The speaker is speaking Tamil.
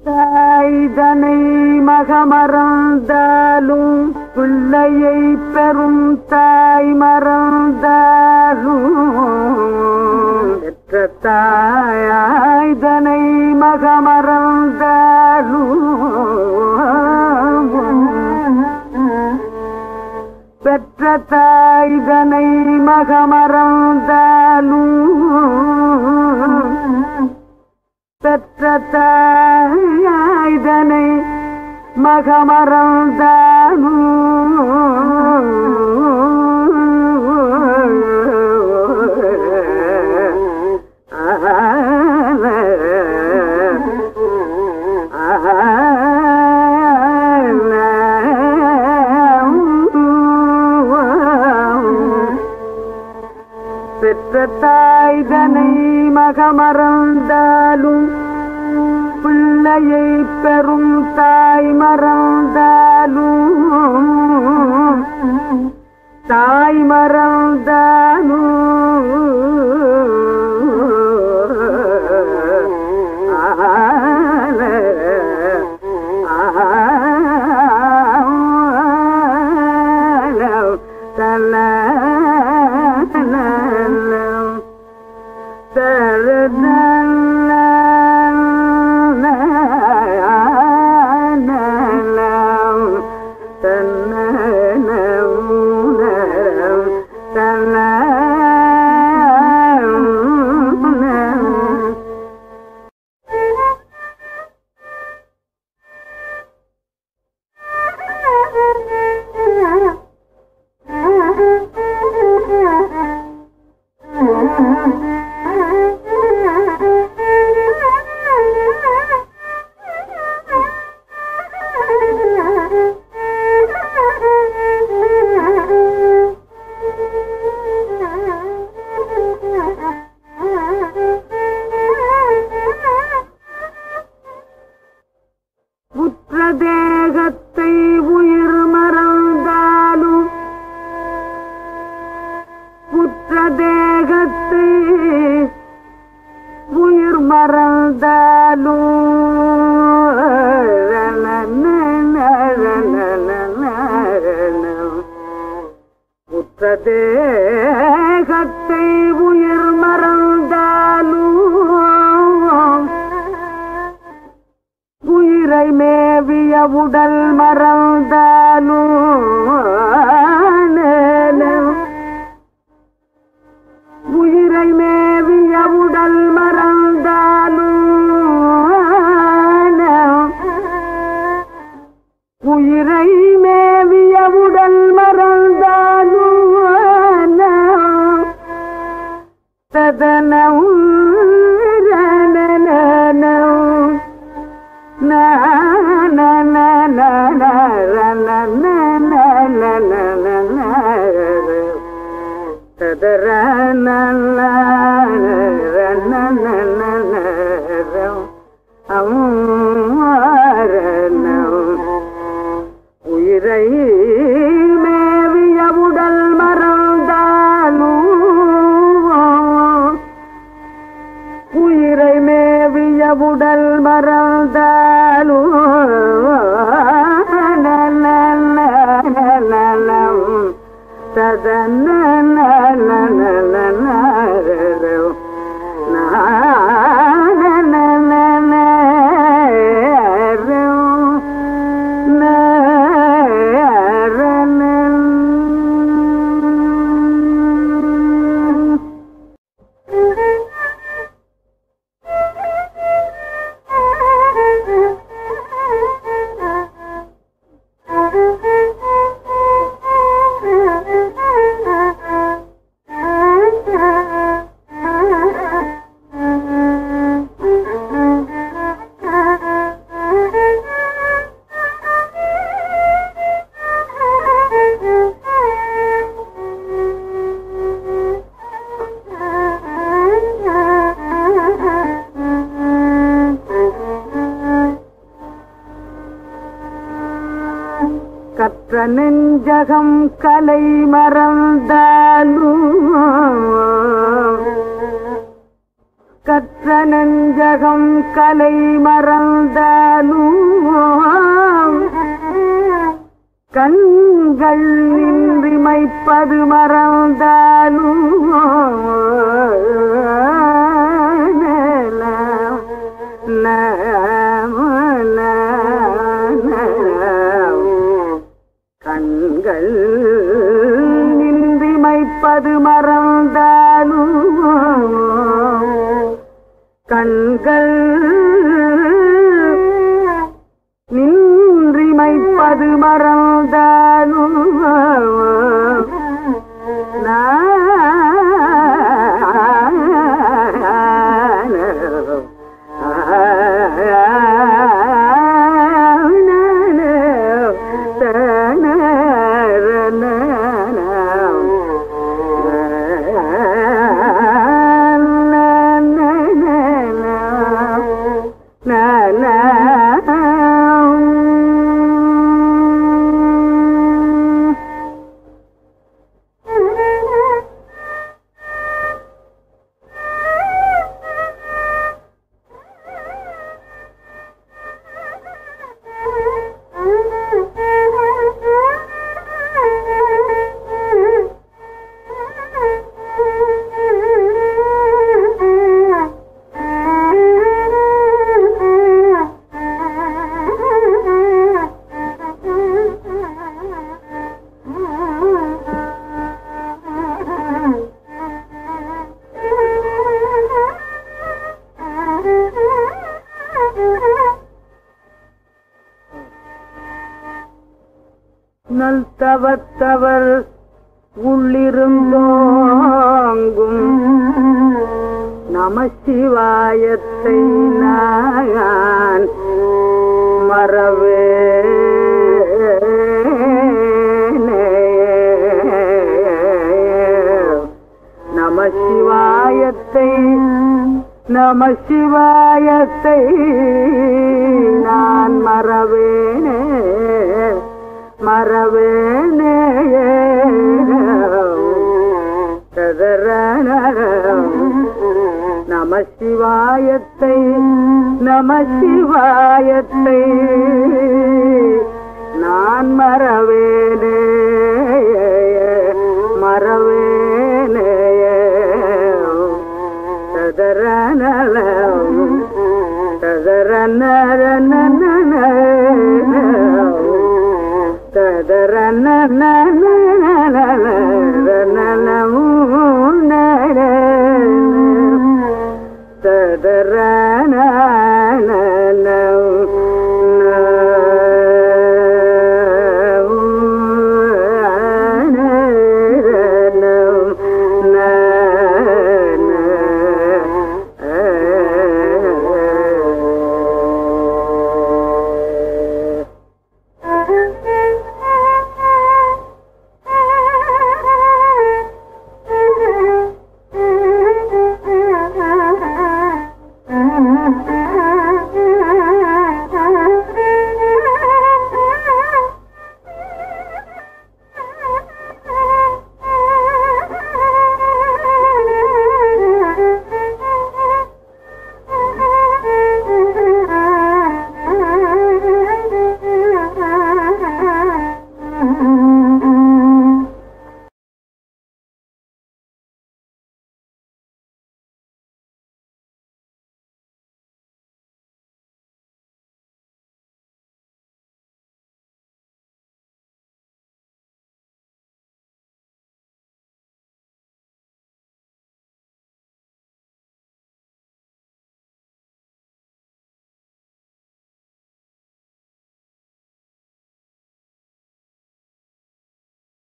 தாய்தனை மகமறந்தாலும் பிள்ளையை பெறும் தாய் மறந்தாலும் பெற்ற தாய்தனை மகமறந்தாலும் பெற்ற தாய்தனை மகமறந்தாலும் பெற்ற தாய்தனை மகமறந்தாலும் பெற்ற தாய்தனை மகமறந்தாலும் பிள்ளையை பெறும் தாய் மறந்தாலும் தாய் மறந்தாலும் உற்ற தேகத்தை உயிர் மறந்தாலும் உற்ற தேகத்தை உயிர் மறந்தாலும் உற்ற தேகத்தை உயிர் மறந்தாலும் உயிரை மேவிய உடல் மறந்தாலும் உயிரை மேவிய உடல் மறந்தாலும் உயிரை மேவிய உடல் மறந்தாலும் ததனவும் உயிரை மேவிய உடல் மறந்தாலும் உயிரை மேவிய உடல் மறந்தாலும் ததன கற்ற நெஞ்சகம் கலை மறந்தாலும் கற்ற நெஞ்சகம் கலை மறந்தாலும் கண்கள் நின்றிமைப்பது மறந்தாலும் கண்கள் நின்றிமைப்பது மறந்தாலும் கண்கள் நின்றிமைப்பது மறந்தாலும் நல் தவத்தவர் உள்ளிருந்தோங்கும் நம சிவாயத்தை நான் மறவே நம சிவாயத்தை நம சிவாயத்தை நான் மறவேனே மறவேனே ததரண நம சிவாயத்தை நம சிவாயத்தை நான் மறவேனே மறவேனே ததரண ததரண ததரண